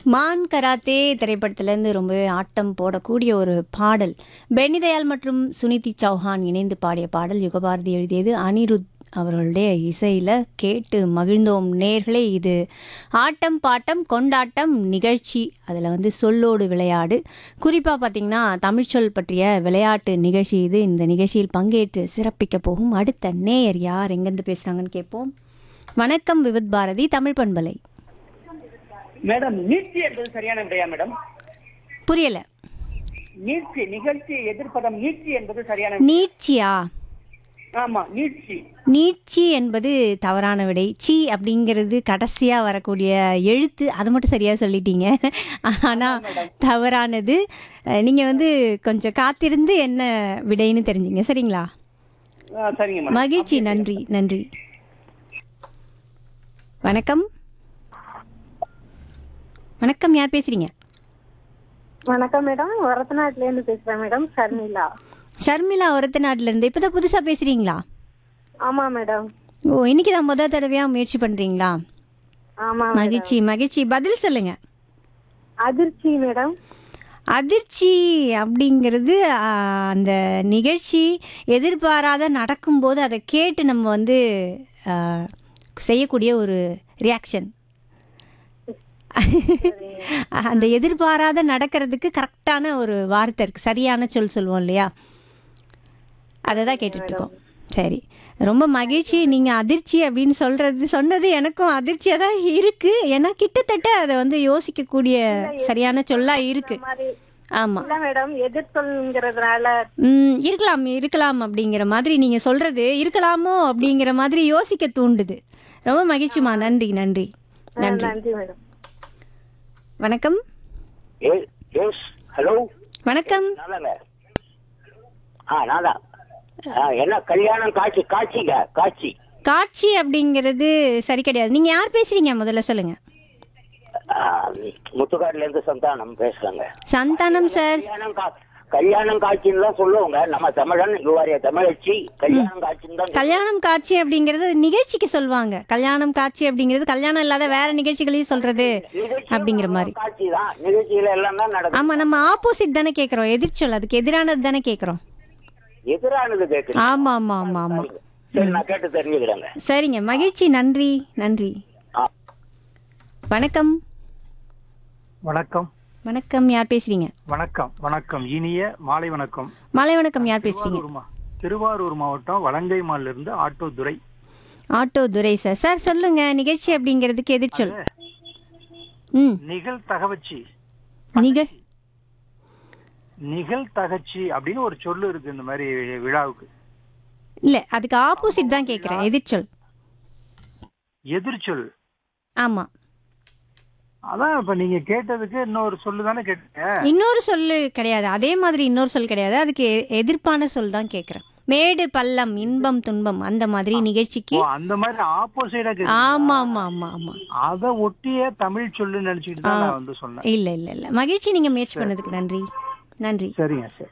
மான் கராத்தே திரைப்படத்திலேருந்து ரொம்பவே ஆட்டம் போடக்கூடிய ஒரு பாடல் பென்னி தயாள் மற்றும் சுனிதி சௌஹான் இணைந்து பாடிய பாடல் யுகபாரதி எழுதியது அனிருத் அவர்களுடைய இசையில் கேட்டு மகிழ்ந்தோம் நேர்களே இது ஆட்டம் பாட்டம் கொண்டாட்டம் நிகழ்ச்சி அதில் வந்து சொல்லோடு விளையாடு குறிப்பாக பார்த்திங்கன்னா தமிழ்ச்சொல் பற்றிய விளையாட்டு நிகழ்ச்சி இது இந்த நிகழ்ச்சியில் பங்கேற்று சிறப்பிக்க போகும் அடுத்த நேயர் யார் எங்கேருந்து பேசுகிறாங்கன்னு கேட்போம் வணக்கம் விவித் பாரதி தமிழ் பண்பலை மேடம் நீட்சி என்பது சரியான விடையா மேடம் புரியல நீட்சி நிகழ்ச்சி எதிர்ப்பதம் நீட்சி என்பது சரியான விடை. நீட்சியா ஆமா நீட்சி நீட்சி என்பது தவறான விடை சி அப்படிங்கிறது கடைசியாக வரக்கூடிய எழுத்து அது மட்டும் சரியாக சொல்லிட்டீங்க ஆனால் தவறானது நீங்கள் வந்து கொஞ்சம் காத்திருந்து என்ன விடைன்னு தெரிஞ்சுங்க சரிங்களா ஆ, சரிங்க மேடம் மகிழ்ச்சி நன்றி நன்றி வணக்கம் வணக்கம் யார் பேசுறீங்க வணக்கம் மேடம் வரதநாட்டுல இருந்து பேசுறேன் மேடம் ஷர்மிளா ஷர்மிளா ஒருத்த நாட்டுல இருந்து இப்போதான் புதுசாக பேசுறீங்களா ஆமா மேடம் ஓ இன்னைக்கு தான் முதல் தடவையாக முயற்சி பண்ணுறீங்களா ஆமா மகிழ்ச்சி மகிழ்ச்சி பதில் சொல்லுங்க அதிர்ச்சி மேடம் அதிர்ச்சி அப்படிங்கிறது ஆ, அந்த நிகழ்ச்சி எதிர்பாராத நடக்கும்போது அதை கேட்டு நம்ம வந்து ஆ, செய்யக்கூடிய ஒரு ரியாக்ஷன் அந்த எதிர்பாராத நடக்கிறதுக்கு கரெக்டான ஒரு வார்த்தை இருக்குது சரியான சொல் சொல்லுவோம் இல்லையா அதை தான் கேட்டுட்ருக்கோம் சரி ரொம்ப மகிழ்ச்சி நீங்கள் அதிர்ச்சி அப்படின்னு சொல்கிறது சொன்னது எனக்கும் அதிர்ச்சியாக தான் இருக்குது ஏன்னா கிட்டத்தட்ட அதை வந்து யோசிக்கக்கூடிய சரியான சொல்லாக இருக்குது மாதிரி ஆமாம் இல்ல மேடம் எதிர்த்தொல்ங்கிறதுனால ம் இருக்கலாம் இருக்கலாம் அப்படிங்கிற மாதிரி நீங்கள் சொல்கிறது இருக்கலாமோ அப்படிங்கிற மாதிரி யோசிக்க தூண்டுது ரொம்ப மகிழ்ச்சிமா நன்றி நன்றி நன்றி நன்றி மேடம் வணக்கம் எஸ் ஹலோ வணக்கம் நாதாங்க ஆ நாதா ஆ, என்ன கல்யாணம் காட்சி காட்சிங்க காட்சி காட்சி அப்படிங்கிறது சரி கிடையாது நீங்கள் யார் பேசுகிறீங்க முதல்ல சொல்லுங்கள் ஆ, முத்துக்காடுல இருந்து சந்தானம் பேசுறாங்க சந்தானம் சார் கல்யாணம் கா- கல்யாணம் காட்சின்னு தான் சொல்லுவாங்க நம்ம தமிழன் யுவாரிய தமிழச்சி கல்யாணம் காட்சின்னு தான் கல்யாணம் காட்சி அப்படிங்கிறது நிகழ்ச்சிக்கு சொல்லுவாங்க கல்யாணம் காட்சி அப்படிங்கிறது கல்யாணம் இல்லாத வேற நிகழ்ச்சிகளையும் சொல்றது அப்படிங்கிற மாதிரி காட்சி தான் நிகழ்ச்சியில எல்லாம் தான் நடக்கும் ஆமா நம்ம ஆப்போசிட் தானே கேட்குறோம் எதிர்ச்சொல் அதுக்கு எதிரானது தானே கேட்குறோம் எதிரானது கேட்குறேன் ஆமா ஆமா ஆமா ஆமா சரி நான் கேட்டு தெரிஞ்சுக்கிறேங்க சரிங்க மகிழ்ச்சி நன்றி நன்றி ஆ. வணக்கம் வணக்கம் வணக்கம் யார் பேசுறீங்க வணக்கம் வணக்கம் இனிய மாலை வணக்கம் மாலை வணக்கம் யார் பேசுறீங்க திருவாரூர் மா- திருவாரூர் மாவட்டம் வலங்கைமால்ல இருந்து auto Durai auto Durai sir sir சொல்லுங்க நிகழ்ச்சி அப்படிங்கிறதுக்கு எதிர்ச்சொல் ம் நிகழ் தகவச்சி நிகழ் நிகழ் தகச்சி அப்படின்னு ஒரு சொல்லு இருக்கு இந்த மாதிரி விழாவுக்கு இல்ல அதுக்கு ஆப்போசிட் தான் கேட்குறேன் எதிர்ச்சொல் எதிர்ச்சொல் ஆமா அதான் இப்ப நீங்க கேட்டதுக்கு இன்னொரு சொல்லு தானே கேட்டீங்க இன்னொரு சொல்லு கிடையாது அதே மாதிரி இன்னொரு சொல் கிடையாது அதுக்கு எ- எதிர்ப்பான சொல் தான் கேட்குறேன் மேடு பள்ளம் இன்பம் துன்பம் அந்த மாதிரி நிகழ்ச்சிக்கு ஓ, அந்த மாதிரி ஆப்போசிட்டா ஆமா ஆமா ஆமா ஆமா அத ஒட்டிய தமிழ் சொல்லு நினைச்சுக்கிட்டு தான் நான் வந்து சொன்னேன் இல்ல இல்ல இல்ல மகிழ்ச்சி நீங்க முயற்சி பண்ணதுக்கு நன்றி நன்றி சரிங்க சரி